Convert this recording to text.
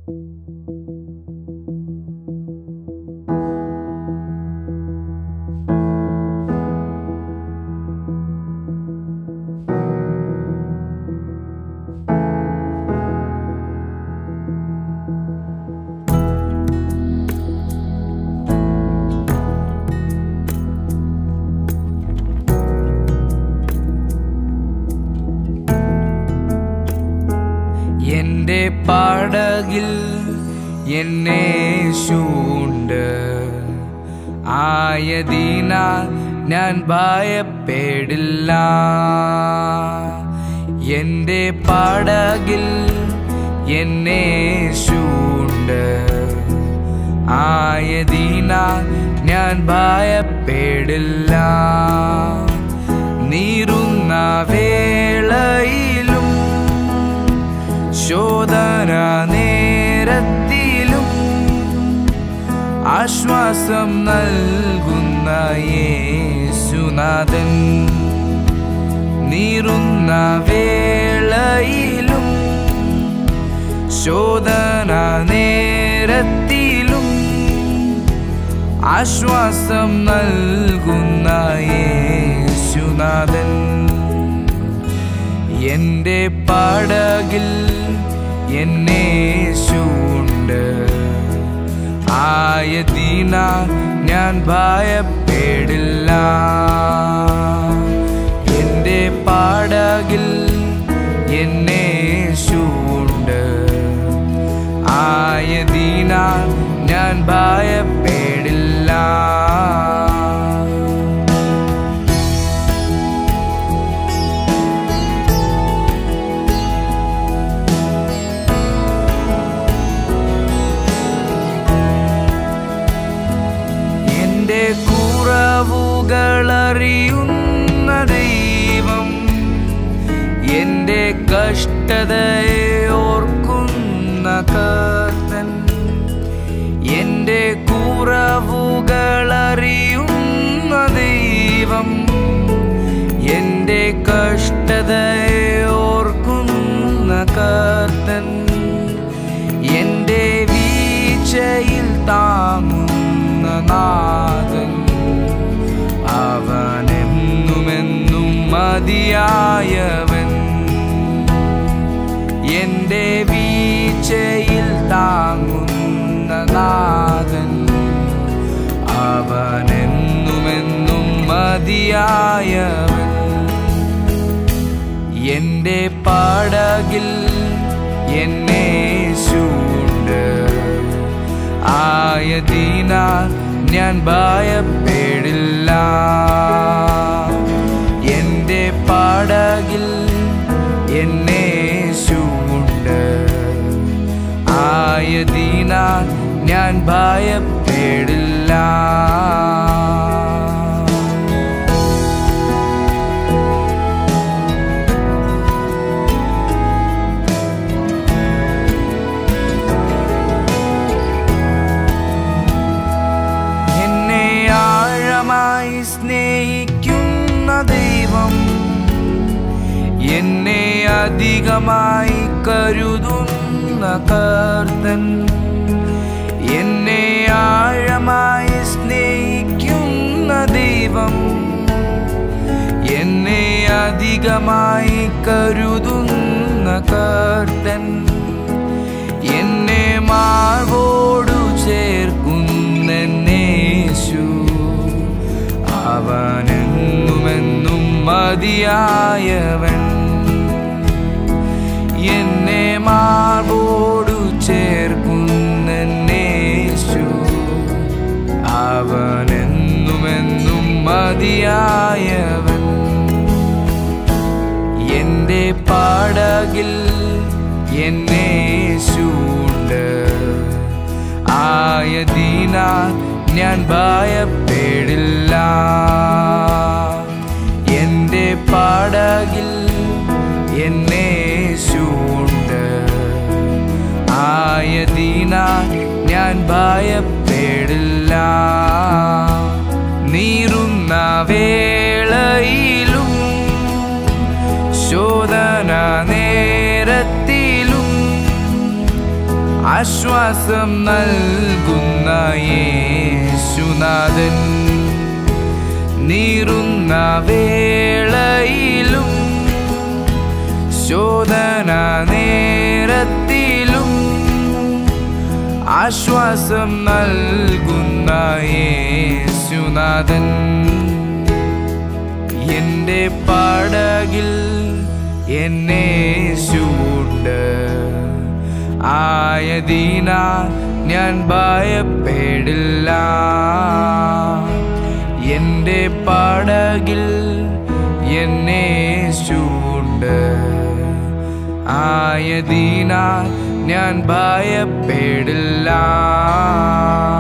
എന്റെ പടകിൽ എന്നേശുണ്ട് ആയതിനാൽ ഞാൻ ഭയപ്പെടില്ല എന്റെ പടകിൽ എന്നേശുണ്ട് ആയതിനാൽ ഞാൻ ഭയപ്പെടില്ല നീറുന്ന വേളയിലും ശോധന നേരത്തിലും ആശ്വാസം നൽകുന്ന യേശുനാഥൻ നീറുന്ന വേളയിലും ശോധന നേരത്തിലും ആശ്വാസം നൽകുന്ന യേശുനാഥൻ എന്റെ പടകിൽ എന്നേശുണ്ട് ആയതിനാൽ ഞാൻ ഭയപ്പെടില്ല എന്റെ പടകിൽ എന്നേശുണ്ട് ആയതിനാൽ ഞാൻ ഭയപ്പെടില്ല എന്റെ കുറവുകളറിയുന്ന ദൈവം എന്റെ കഷ്ടതയെ ഓർക്കുന്ന കർത്തൻ എന്റെ കുറവുകളറിയുന്ന ദൈവം എന്റെ കഷ്ടതയെ ഓർക്കുന്ന കർത്തൻ എന്റെ വീഴ്ചയിൽ താങ്ങുന്ന നാഥൻ അവനെന്നുമെന്നും മതിയായവൻ എന്റെ വീഴ്ചയിൽ താങ്ങുന്ന നാഥൻ അവനെന്നുമെന്നും മതിയായവൻ എന്റെ പടകിൽ എന്നേശുണ്ട് ആയതിനാൽ ഞാൻ ഭയപ്പെടില്ല എന്റെ പടകിൽ എന്നേശുണ്ട് ആയതിനാൽ ഞാൻ ഭയപ്പെടില്ല എന്നെ ആഴമായി സ്നേഹിക്കുന്ന ദൈവം എന്നെ അധികമായി കരുതുന്ന കർത്തൻ എന്നെ ആഴമായി സ്നേഹിക്കുന്ന ദൈവം എന്നെ അധികമായി കരുതുന്ന കർത്തൻ എന്നെ മാർവോടു ചേർക്കുന്നേശു അവനെന്നുമെന്നും മതിയായവൻ എന്നെ മാർവോടു ചേർക്കുന്നേശു അവനെന്നുമെന്നും മതിയായവൻ എന്റെ പടകിൽ എന്നേശുണ്ട് ആയതിനാൽ ഞാൻ ഭയപ്പെടില്ല എന്റെ പടകിൽ എന്നേശുണ്ട് ആയതിനാൽ ഞാൻ ഭയപ്പെടില്ല നീറുന്ന വേളയിലും ശോധന നേരത്തിലും ആശ്വാസം നൽകുന്ന യേശുനാഥൻ നീറുന്ന വേളയിലും ശോധന നേരത്തിലും ആശ്വാസം നൽകുന്ന യേശുനാഥൻ എൻ്റെ പടകിൽ എന്നെ ചൂണ്ട് ആയതിനാൽ ഞാൻ ഭയപ്പെടില്ല എൻ്റെ പടകിൽ എന്നെ ചൂണ്ട് ആയതിനാൽ ഞാൻ ഭയപ്പെടില്ല